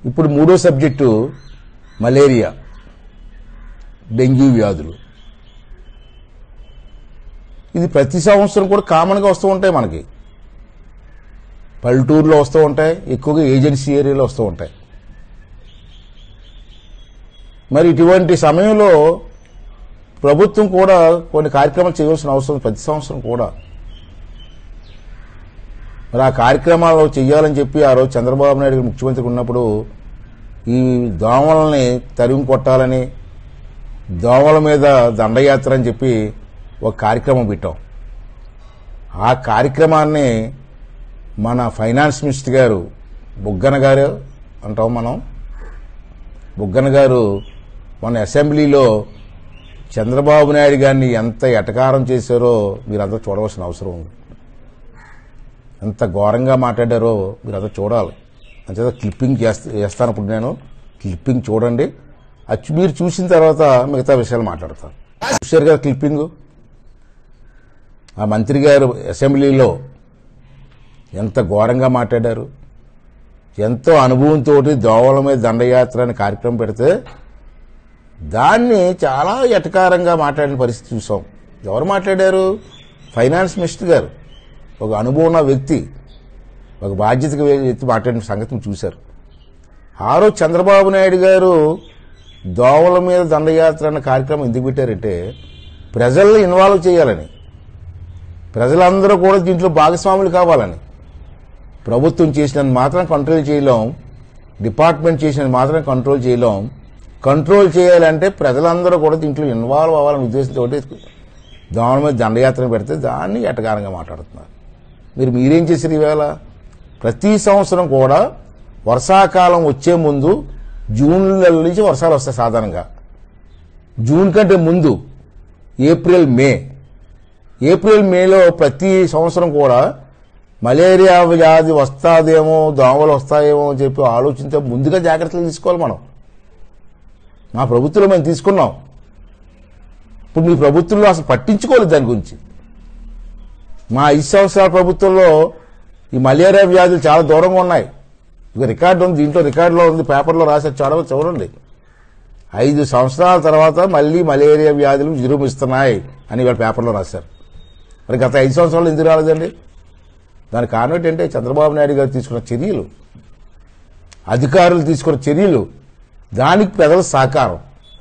ఇప్పుడు మూడో subject malaria dengue వ్యాధులు ఇది ప్రతి సంవత్సరం కూడా కామన్గా వస్తూ ఉంటాయి మనకి పల్లెటూరులో వస్తూ ఉంటాయి ఎక్కువగా ఏజెన్సీ ఏరియాలో వస్తూ ఉంటాయి మరి ఇటువంటి సమయంలో ప్రభుత్వం కూడా కొన్ని కార్యక్రమాలు చేయవలసిన అవసరం ప్రతి సంవత్సరం కూడా మరి ఆ కార్యక్రమాలు చేయాలని చెప్పి ఆ రోజు చంద్రబాబు నాయుడు గారు ముఖ్యమంత్రి ఉన్నప్పుడు ఈ దోమలని తరిమి కొట్టాలని దోమల మీద దండయాత్ర అని చెప్పి ఒక కార్యక్రమం పెట్టాం ఆ కార్యక్రమాన్ని మన ఫైనాన్స్ మినిస్టర్ గారు బుగ్గన గారు అంటాం మనం బుగ్గన గారు మన అసెంబ్లీలో చంద్రబాబు నాయుడు గారిని ఎంత ఎటకారం చేశారో మీరంతా చూడవలసిన అవసరం ఉంది ఎంత ఘోరంగా మాట్లాడారో మీరంతా చూడాలి అంచేత క్లిప్పింగ్ చేస్తా చేస్తాను ఇప్పుడు నేను క్లిప్పింగ్ చూడండి అది మీరు చూసిన తర్వాత మిగతా విషయాలు మాట్లాడతాను చూశారు కదా క్లిప్పింగ్ ఆ మంత్రి గారు అసెంబ్లీలో ఎంత ఘోరంగా మాట్లాడారు ఎంతో అనుభవంతో దోవల మీద దండయాత్ర అనే కార్యక్రమం పెడితే దాన్ని చాలా ఎటకారంగా మాట్లాడిన పరిస్థితి చూసాం ఎవరు మాట్లాడారు ఫైనాన్స్ మినిస్టర్ గారు ఒక అనుభవం ఉన్న వ్యక్తి ఒక బాధ్యతగా వ్యక్తి మాట్లాడిన సంగతి మీరు చూశారు ఆ రోజు చంద్రబాబు నాయుడు గారు దోవల మీద దండయాత్ర అన్న కార్యక్రమం ఎందుకు పెట్టారంటే ప్రజల్ని ఇన్వాల్వ్ చేయాలని ప్రజలందరూ కూడా దీంట్లో భాగస్వాములు కావాలని ప్రభుత్వం చేసినంత మాత్రం కంట్రోల్ చేయలేం డిపార్ట్మెంట్ చేసినంత మాత్రం కంట్రోల్ చేయలేం కంట్రోల్ చేయాలంటే ప్రజలందరూ కూడా దీంట్లో ఇన్వాల్వ్ అవ్వాలనే ఉద్దేశంతో దోమల మీద దండయాత్ర పెడితే దాన్ని ఎటకారంగా మాట్లాడుతున్నారు మీరు మీరేం చేశారు ఈవేళ ప్రతి సంవత్సరం కూడా వర్షాకాలం వచ్చే ముందు జూన్ నెల నుంచి వర్షాలు వస్తాయి సాధారణంగా జూన్ కంటే ముందు ఏప్రిల్ మే ఏప్రిల్ మేలో ప్రతి సంవత్సరం కూడా మలేరియా వ్యాధి వస్తాదేమో దోమలు వస్తాయేమో అని చెప్పి ఆలోచించే ముందుగా జాగ్రత్తలు తీసుకోవాలి మనం మా ప్రభుత్వంలో మేము తీసుకున్నాం ఇప్పుడు మీ ప్రభుత్వంలో అసలు పట్టించుకోలేదు దాని గురించి మా ఐదు సంవత్సరాల ప్రభుత్వంలో ఈ మలేరియా వ్యాధులు చాలా దూరంగా ఉన్నాయి ఇక రికార్డు ఉంది దీంట్లో రికార్డులో ఉంది పేపర్లో రాశారు చదవ చూడండి ఐదు సంవత్సరాల తర్వాత మళ్ళీ మలేరియా వ్యాధులు విజృంభిస్తున్నాయి అని ఇవాళ పేపర్లో రాశారు మరి గత ఐదు సంవత్సరాలు ఎందుకు రాలేదండి దానికి కారణం ఏంటంటే చంద్రబాబు నాయుడు గారు తీసుకున్న చర్యలు అధికారులు తీసుకున్న చర్యలు దానికి ప్రజల సహకారం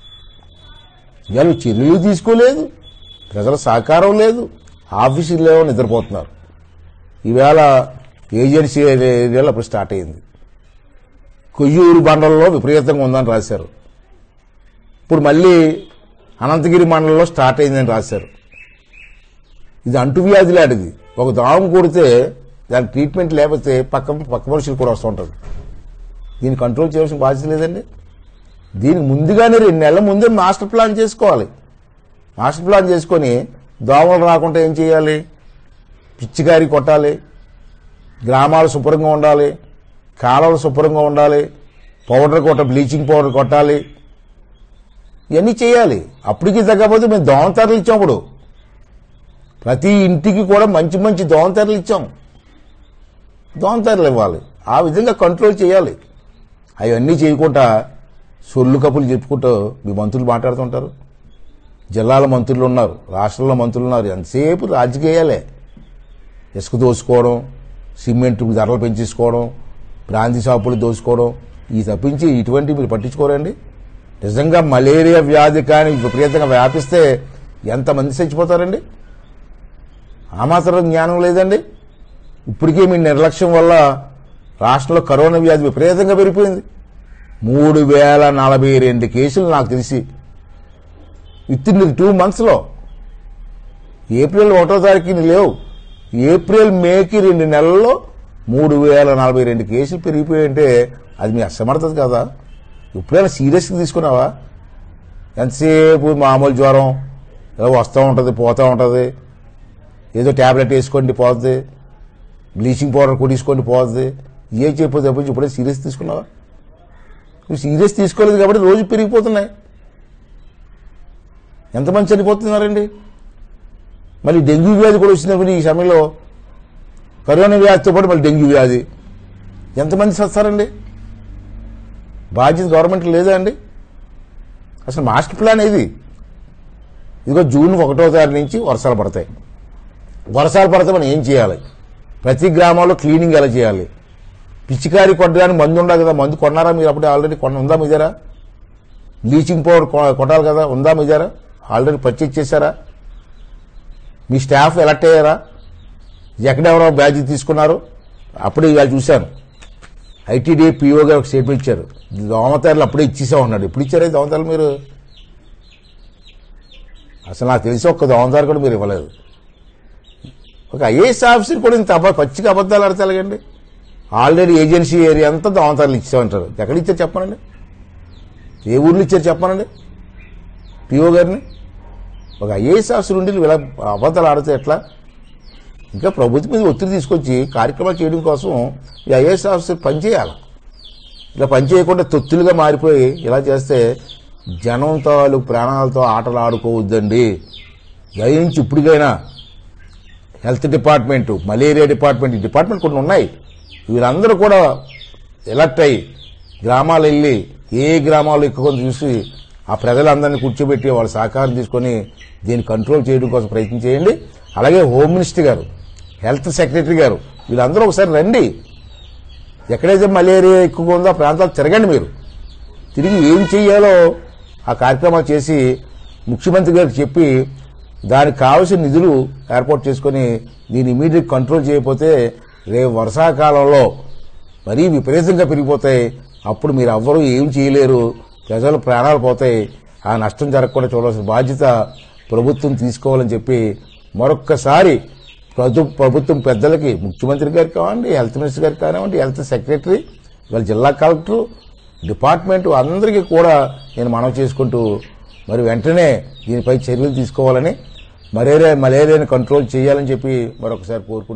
ఇవాళ చర్యలు తీసుకోలేదు ప్రజల సహకారం లేదు ఆఫీసుల్లో నిద్రపోతున్నారు ఈవేళ ఏజెన్సీ ఏరియాలో అప్పుడు స్టార్ట్ అయింది కొయ్యూరు మండలంలో విపరీతంగా ఉందని రాశారు ఇప్పుడు మళ్ళీ అనంతగిరి మండలంలో స్టార్ట్ అయిందని రాశారు ఇది అంటువ్యాధి లాంటిది ఒక దోమ కొడితే దానికి ట్రీట్మెంట్ లేకపోతే పక్క పక్క మనుషులు కూడా వస్తూ ఉంటుంది దీన్ని కంట్రోల్ చేయాల్సిన బాధ్యత లేదండి దీనికి ముందుగానే రెండు నెలల ముందే మాస్టర్ ప్లాన్ చేసుకోవాలి మాస్టర్ ప్లాన్ చేసుకొని దోమలు రాకుండా ఏం చేయాలి పిచ్చికారి కొట్టాలి గ్రామాలు శుభ్రంగా ఉండాలి కాలువలు శుభ్రంగా ఉండాలి పౌడర్ కొట్ట బ్లీచింగ్ పౌడర్ కొట్టాలి ఇవన్నీ చేయాలి అప్పటికి తగ్గకపోతే మేము దోమతెరలు ఇచ్చాం ఇప్పుడు ప్రతి ఇంటికి కూడా మంచి మంచి దోమతెరలు ఇచ్చాం దోమతెరలు ఇవ్వాలి ఆ విధంగా కంట్రోల్ చేయాలి అవన్నీ చేయకుండా సొల్లు కప్పులు చెప్పుకుంటూ మీ మంత్రులు మాట్లాడుతుంటారు జిల్లాల మంత్రులు ఉన్నారు రాష్ట్రంలో మంత్రులు ఉన్నారు ఎంతసేపు రాజకీయాలే ఇసుక దోసుకోవడం సిమెంట్ ధరలు పెంచేసుకోవడం బ్రాంతి షాపులు దోసుకోవడం ఈ తప్పించి ఇటువంటి మీరు పట్టించుకోరండి నిజంగా మలేరియా వ్యాధి కానీ విపరీతంగా వ్యాపిస్తే ఎంతమంది చచ్చిపోతారండి ఆ మాత్రం జ్ఞానం లేదండి ఇప్పటికే మీ నిర్లక్ష్యం వల్ల రాష్ట్రంలో కరోనా వ్యాధి విపరీతంగా పెరిగిపోయింది మూడు వేల నలభై రెండు కేసులు నాకు తెలిసి విత్ ఇన్ టూ మంత్స్లో ఏప్రిల్ ఒకటో తారీఖుని లేవు ఏప్రిల్ మేకి రెండు నెలల్లో మూడు వేల నలభై రెండు కేసులు పెరిగిపోయాయంటే అది మీ అసమర్థత కదా ఎప్పుడైనా సీరియస్గా తీసుకున్నావా ఎంతసేపు మామూలు జ్వరం ఏదో వస్తూ ఉంటుంది పోతూ ఉంటుంది ఏదో ట్యాబ్లెట్ వేసుకోండి పోతుంది బ్లీచింగ్ పౌడర్ కొట్టించుకోండి పోతుంది ఏ చెప్పదు తప్పించి ఇప్పుడే సీరియస్ తీసుకున్నావా నువ్వు సీరియస్ తీసుకోలేదు కాబట్టి రోజు పెరిగిపోతున్నాయి ఎంతమంది చనిపోతున్నారండి మళ్ళీ డెంగ్యూ వ్యాధి కూడా వచ్చినప్పుడు ఈ సమయంలో కరోనా వ్యాధితో పాటు మళ్ళీ డెంగ్యూ వ్యాధి ఎంతమంది చస్తారండి బాధ్యత గవర్నమెంట్ లేదా అండి అసలు మాస్టర్ ప్లాన్ ఏది ఇదిగో జూన్ ఒకటో తారీఖు నుంచి వర్షాలు పడతాయి వర్షాలు పడితే మనం ఏం చేయాలి ప్రతి గ్రామంలో క్లీనింగ్ ఎలా చేయాలి పిచ్చికారి కొట్టడానికి మందు ఉండదు కదా మందు కొన్నారా మీరు అప్పుడే ఆల్రెడీ కొన్న ఉందా మీ దగ్గర బ్లీచింగ్ పౌడర్ కొ- కొట్టాలి కదా ఉందా మీ దగ్గర ఆల్రెడీ పర్చేజ్ చేశారా మీ స్టాఫ్ ఎలక్ట్ అయ్యారా ఎక్కడెవరో బ్యాచ్ తీసుకున్నారు అప్పుడే ఇవాళ చూశాను ఐటీడీ పిఓ గారు ఒక స్టేట్మెంట్ ఇచ్చారు దోమతెరలు అప్పుడే ఇచ్చేసా ఉన్నాడు ఎప్పుడు ఇచ్చారే దోమతెరలు మీరు అసలు నాకు తెలిసి ఒక్క దోమదారు కూడా మీరు ఇవ్వలేదు ఒక ఐఏఎస్ ఆఫీసర్ కూడా ఇంత అబ్బా పచ్చిగా అబద్ధాలు ఆడితే ఎలాగండి ఆల్రెడీ ఏజెన్సీ ఏరియా అంతా దోమతారులు ఇచ్చామంటారు ఎక్కడ ఇచ్చారు చెప్పనండి ఏ ఊర్లో ఇచ్చారు చెప్పనండి పిఓ గారిని ఒక ఐఏఎస్ ఆఫీసర్ ఉండి ఇలా అబద్ధాలు ఆడితే ఎట్లా ఇంకా ప్రభుత్వం మీద ఒత్తిడి తీసుకొచ్చి కార్యక్రమాలు చేయడం కోసం ఈ ఐఏఎస్ ఆఫీసర్ పనిచేయాలి ఇలా పనిచేయకుండా తొత్తులుగా మారిపోయి ఇలా చేస్తే జనం తాలూకు ప్రాణాలతో ఆటలు ఆడుకోవద్దండి దయించి ఇప్పటికైనా హెల్త్ డిపార్ట్మెంట్ మలేరియా డిపార్ట్మెంట్ ఈ డిపార్ట్మెంట్ కొన్ని ఉన్నాయి వీళ్ళందరూ కూడా ఎలక్ట్ అయ్యి గ్రామాలు వెళ్ళి ఏ గ్రామాలు ఎక్కువ చూసి ఆ ప్రజలందరినీ కూర్చోబెట్టి వాళ్ళ సహకారం తీసుకొని దీన్ని కంట్రోల్ చేయడం కోసం ప్రయత్నం చేయండి అలాగే హోమ్ మినిస్టర్ గారు హెల్త్ సెక్రటరీ గారు వీళ్ళందరూ ఒకసారి రండి ఎక్కడైతే మలేరియా ఎక్కువగా ఉందో ఆ ప్రాంతాలు తిరగండి మీరు తిరిగి ఏం చెయ్యాలో ఆ కార్యక్రమాలు చేసి ముఖ్యమంత్రి గారికి చెప్పి దానికి కావలసిన నిధులు ఏర్పాటు చేసుకొని దీన్ని ఇమీడియట్ కంట్రోల్ చేయకపోతే రేపు వర్షాకాలంలో మరీ విపరీతంగా పెరిగిపోతాయి అప్పుడు మీరు ఎవ్వరూ ఏం చేయలేరు ప్రజల ప్రాణాలు పోతాయి ఆ నష్టం జరగకుండా చూడాల్సిన బాధ్యత ప్రభుత్వం తీసుకోవాలని చెప్పి మరొక్కసారి ప్రభు- ప్రభుత్వం పెద్దలకి ముఖ్యమంత్రి గారికి కానివ్వండి హెల్త్ మినిస్టర్ గారికి కానివ్వండి హెల్త్ సెక్రటరీ వాళ్ళ జిల్లా కలెక్టర్ డిపార్ట్మెంట్ అందరికీ కూడా నేను మనవి చేసుకుంటూ మరి వెంటనే దీనిపై చర్యలు తీసుకోవాలని మలేరియా మలేరియాని కంట్రోల్ చేయాలని చెప్పి మరొకసారి కోరుకుంటున్నాను